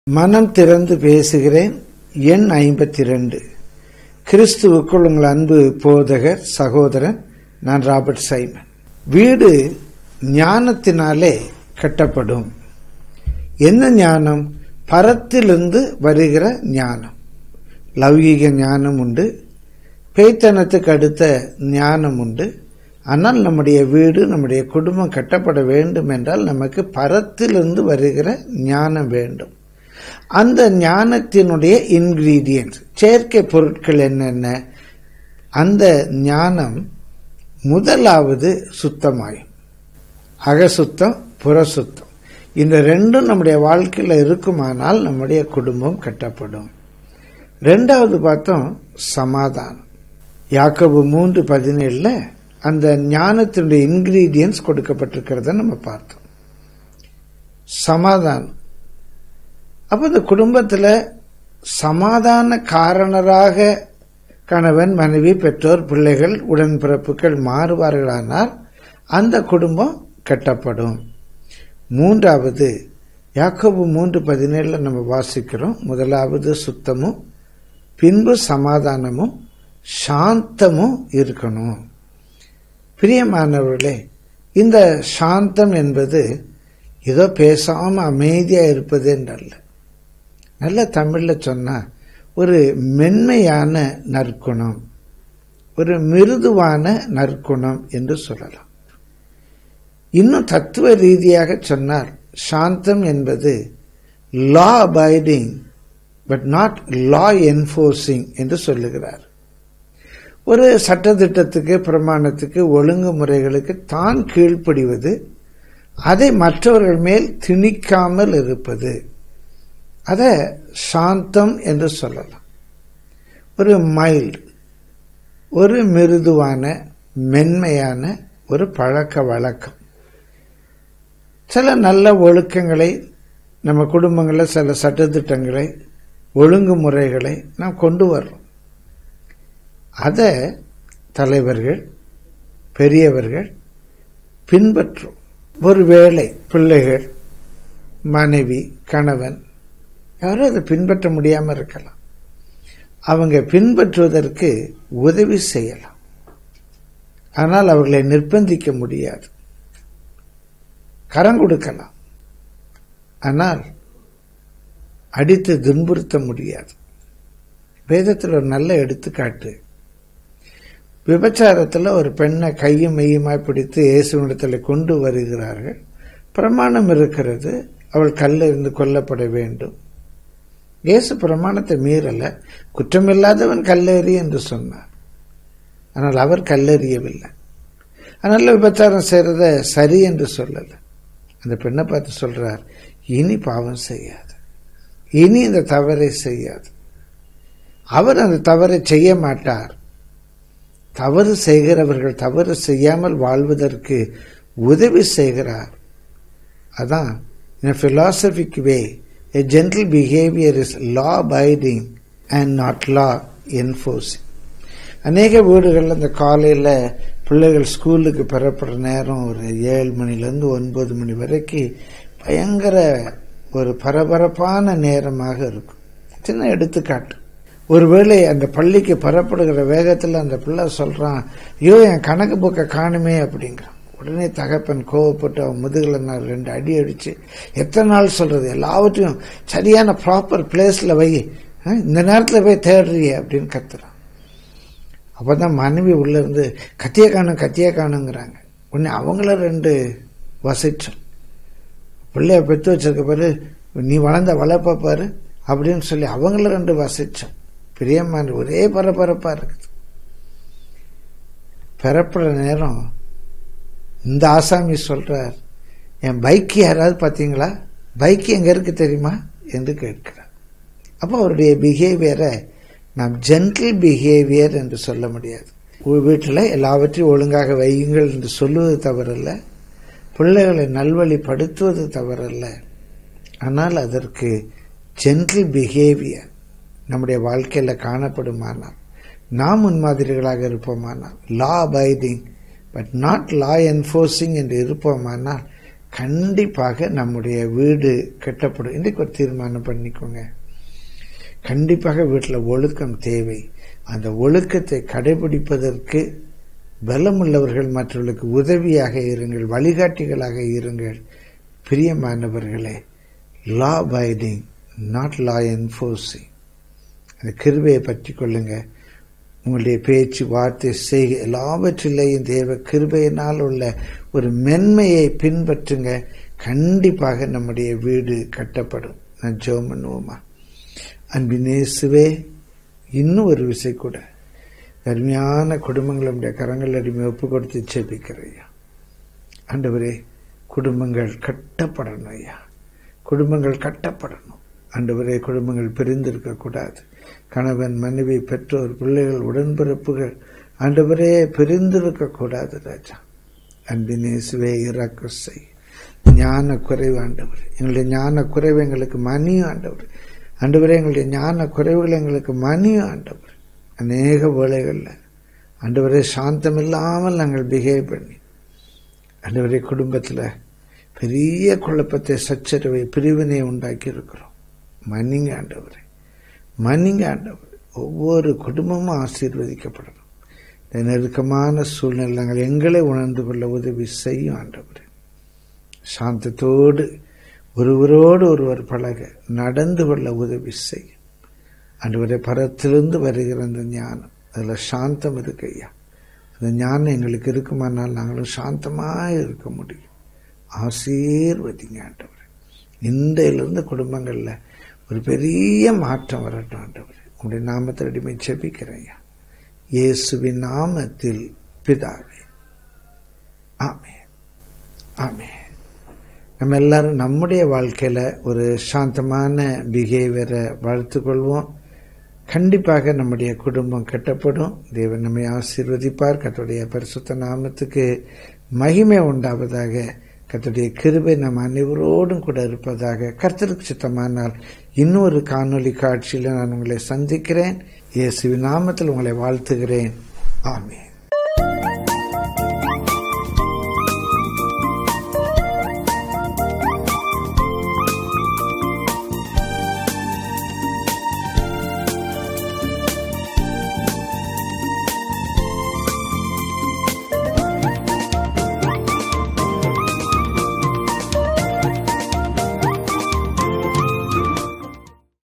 மனம் திறந்து பேசுகிறேன் எண் ஐம்பத்தி ரெண்டு கிறிஸ்துவுக்குள் உங்கள் அன்பு போதகர் சகோதரன் நான் ராபர்ட் சைமன் வீடு ஞானத்தினாலே கட்டப்படும் என்ன ஞானம் பரத்திலிருந்து வருகிற ஞானம் லௌகீக ஞானம் உண்டு பேய்த்தனத்துக்கு அடுத்த ஞானம் உண்டு ஆனால் நம்முடைய வீடு நம்முடைய குடும்பம் கட்டப்பட வேண்டும் என்றால் நமக்கு பரத்திலிருந்து வருகிற ஞானம் வேண்டும் அந்த ஞானத்தினுடைய இன்கிரீடியன்ஸ் செயற்கை பொருட்கள் என்னென்ன அந்த ஞானம் முதலாவது சுத்தமாயும் அகசுத்தம் புறசுத்தம் இந்த ரெண்டும் நம்முடைய வாழ்க்கையில் இருக்குமானால் நம்முடைய குடும்பம் கட்டப்படும் ரெண்டாவது பார்த்தோம் சமாதானம் யாக்கபு மூன்று பதினேழுல அந்த ஞானத்தினுடைய இன்கிரீடியன்ஸ் கொடுக்கப்பட்டிருக்கிறத நம்ம பார்த்தோம் சமாதானம் அப்போ இந்த குடும்பத்தில் சமாதான காரணராக கணவன் மனைவி பெற்றோர் பிள்ளைகள் உடன்பிறப்புகள் மாறுவார்களானால் அந்த குடும்பம் கட்டப்படும் மூன்றாவது யாக்கோபு மூன்று பதினேழுல நம்ம வாசிக்கிறோம் முதலாவது சுத்தமும் பின்பு சமாதானமும் சாந்தமும் இருக்கணும் பிரியமானவர்களே இந்த சாந்தம் என்பது ஏதோ பேசாம அமைதியா இருப்பது என்றல்ல நல்ல தமிழ்ல சொன்னா ஒரு மென்மையான நற்குணம் ஒரு மிருதுவான நற்குணம் என்று சொல்லலாம் இன்னும் தத்துவ ரீதியாக சொன்னார் சாந்தம் என்பது law abiding but not law enforcing என்று சொல்லுகிறார் ஒரு சட்டத்திட்டத்துக்கு பிரமாணத்துக்கு ஒழுங்குமுறைகளுக்கு தான் கீழ்ப்படிவது அதை மற்றவர்கள் மேல் திணிக்காமல் இருப்பது அத சாந்தம் என்று சொல்லலாம் ஒரு மைல்டு ஒரு மிருதுவான மென்மையான ஒரு பழக்க வழக்கம் சில நல்ல ஒழுக்கங்களை நம்ம குடும்பங்களில் சில சட்டத்திட்டங்களை ஒழுங்குமுறைகளை நாம் கொண்டு வர்றோம் அதை தலைவர்கள் பெரியவர்கள் பின்பற்றும் ஒருவேளை பிள்ளைகள் மனைவி கணவன் யாரும் அதை பின்பற்ற முடியாமல் இருக்கலாம் அவங்க பின்பற்றுவதற்கு உதவி செய்யலாம் ஆனால் அவர்களை நிர்பந்திக்க முடியாது கரம் கொடுக்கலாம் ஆனால் அடித்து துன்புறுத்த முடியாது வேதத்தில் ஒரு நல்ல எடுத்துக்காட்டு விபச்சாரத்தில் ஒரு பெண்ணை கையும் மெய்யுமாய் பிடித்து இயேசுவிடத்தில் கொண்டு வருகிறார்கள் பிரமாணம் இருக்கிறது அவள் கல்லிருந்து கொல்லப்பட வேண்டும் இயேசு பிரமாணத்தை மீறல குற்றமில்லாதவன் கல்லெறி என்று சொன்னார் ஆனால் அவர் கல்லெறியவில்லை அதனால விபச்சாரம் செய்யறத சரி என்று சொல்லல அந்த பெண்ணை பார்த்து சொல்றார் இனி பாவம் செய்யாது இனி இந்த தவறை செய்யாது அவர் அந்த தவறை செய்ய மாட்டார் தவறு செய்கிறவர்கள் தவறு செய்யாமல் வாழ்வதற்கு உதவி செய்கிறார் அதான் in a philosophic way a gentle behavior is law abiding and not law enforcing அநேக வீடுகளில் இந்த காலையில் பிள்ளைகள் ஸ்கூலுக்கு பெறப்படுற நேரம் ஒரு ஏழு மணிலேருந்து ஒன்பது மணி வரைக்கும் பயங்கர ஒரு பரபரப்பான நேரமாக இருக்கும் சின்ன எடுத்துக்காட்டு ஒருவேளை அந்த பள்ளிக்கு பெறப்படுகிற வேகத்தில் அந்த பிள்ளை சொல்றான் ஐயோ என் கணக்கு புக்கை காணுமே அப்படிங்கிறான் உடனே தகப்பன் கோவப்பட்டு அவன் முதுகில் நான் ரெண்டு அடி அடிச்சு எத்தனை நாள் சொல்றது எல்லாவற்றையும் சரியான ப்ராப்பர் பிளேஸ்ல வை இந்த நேரத்தில் போய் தேடுறிய அப்படின்னு கத்துறான் அப்பதான் மனைவி உள்ள இருந்து கத்திய காணும் கத்திய காணுங்கிறாங்க உடனே அவங்கள ரெண்டு வசிச்சோம் பிள்ளைய பெற்று வச்சிருக்க பாரு நீ வளர்ந்த வளர்ப்ப பாரு அப்படின்னு சொல்லி அவங்கள ரெண்டு வசிச்சோம் பிரியமான ஒரே பரபரப்பா இருக்குது பிறப்புற நேரம் இந்த ஆசாமி சொல்றார் என் பைக் யாராவது பார்த்தீங்களா பைக் எங்க இருக்கு தெரியுமா என்று கேட்கிறார் அப்போ அவருடைய பிஹேவியரை நாம் ஜென்டில் பிஹேவியர் என்று சொல்ல முடியாது வீட்டில் எல்லாவற்றையும் ஒழுங்காக வையுங்கள் என்று சொல்லுவது தவறல்ல பிள்ளைகளை நல்வழிப்படுத்துவது தவறல்ல ஆனால் அதற்கு ஜென்டில் பிஹேவியர் நம்முடைய வாழ்க்கையில் காணப்படுமானால் நாம் முன்மாதிரிகளாக இருப்போமானால் law abiding but not law enforcing என்று இருப்போமானால் கண்டிப்பாக நம்முடைய வீடு கட்டப்படும் இன்றைக்கு ஒரு தீர்மானம் பண்ணிக்கோங்க கண்டிப்பாக வீட்டில் ஒழுக்கம் தேவை அந்த ஒழுக்கத்தை கடைபிடிப்பதற்கு பலமுள்ளவர்கள் மற்றவர்களுக்கு உதவியாக இருங்கள் வழிகாட்டிகளாக இருங்கள் பிரியமானவர்களே law abiding not law enforcing அந்த கிருபையை பற்றி கொள்ளுங்க உங்களுடைய பேச்சு வார்த்தை செய்கை எல்லாவற்றிலேயும் தேவ கிருபையினால் உள்ள ஒரு மென்மையை பின்பற்றுங்க கண்டிப்பாக நம்முடைய வீடு கட்டப்படும் நான் ஜோம் பண்ணுவோமா அன்பினேசுவே இன்னும் ஒரு விசை கூட அருமையான குடும்பங்களுடைய கரங்கள் அடிமை ஒப்பு கொடுத்து செபிக்கிறையா ஆண்டவரே குடும்பங்கள் கட்டப்படணும் ஐயா குடும்பங்கள் கட்டப்படணும் ஆண்டவரே குடும்பங்கள் பிரிந்திருக்க கூடாது கணவன் மனைவி பெற்றோர் பிள்ளைகள் உடன்பிறப்புகள் ஆண்டவரே பிரிந்திருக்க கூடாது ராஜா அன்பினேசுவே இறக்க செய் ஞான குறைவு ஆண்டவர் எங்களுடைய ஞான குறைவு எங்களுக்கு மணியும் ஆண்டவர் ஆண்டவரே எங்களுடைய ஞான குறைவுகள் எங்களுக்கு மணியும் ஆண்டவர் அநேக வேளைகளில் ஆண்டவரே சாந்தம் இல்லாமல் நாங்கள் பிஹேவ் பண்ணி ஆண்டவரே குடும்பத்தில் பெரிய குழப்பத்தை சச்சரவை பிரிவினை உண்டாக்கி இருக்கிறோம் மன்னிங்க ஆண்டவரே மன்னிங்க ஆண்டவர் ஒவ்வொரு குடும்பமும் ஆசீர்வதிக்கப்படணும் இந்த நெருக்கமான சூழ்நிலைகள் எங்களை உணர்ந்து கொள்ள உதவி செய்யும் ஆண்டவர் சாந்தத்தோடு ஒருவரோடு ஒருவர் பழக நடந்து கொள்ள உதவி செய்யும் ஆண்டவரை பரத்திலிருந்து வருகிற அந்த ஞானம் அதில் சாந்தம் இருக்கு ஐயா அந்த ஞானம் எங்களுக்கு இருக்குமானால் நாங்களும் சாந்தமாக இருக்க முடியும் ஆசீர்வதிங்க ஆண்டவர் இன்றையிலிருந்து குடும்பங்களில் ஒரு பெரிய மாற்றம் வரட்டும் ஆண்டவர் உங்களுடைய நாமத்தில் அடிமை செபிக்கிறேன் இயேசுவின் நாமத்தில் பிதாவே ஆமே ஆமே நம்ம எல்லாரும் நம்முடைய வாழ்க்கையில் ஒரு சாந்தமான பிஹேவியரை வளர்த்துக்கொள்வோம் கண்டிப்பாக நம்முடைய குடும்பம் கட்டப்படும் தேவன் நம்மை ஆசீர்வதிப்பார் கத்துடைய பரிசுத்த நாமத்துக்கு மகிமை உண்டாவதாக கத்துடைய கிருபை நம் அனைவரோடும் கூட இருப்பதாக கர்த்தருக்கு சித்தமானால் இன்னொரு காணொலி காட்சியில் நான் உங்களை சந்திக்கிறேன் இயேசுவின் நாமத்தில் உங்களை வாழ்த்துகிறேன் ஆமேன்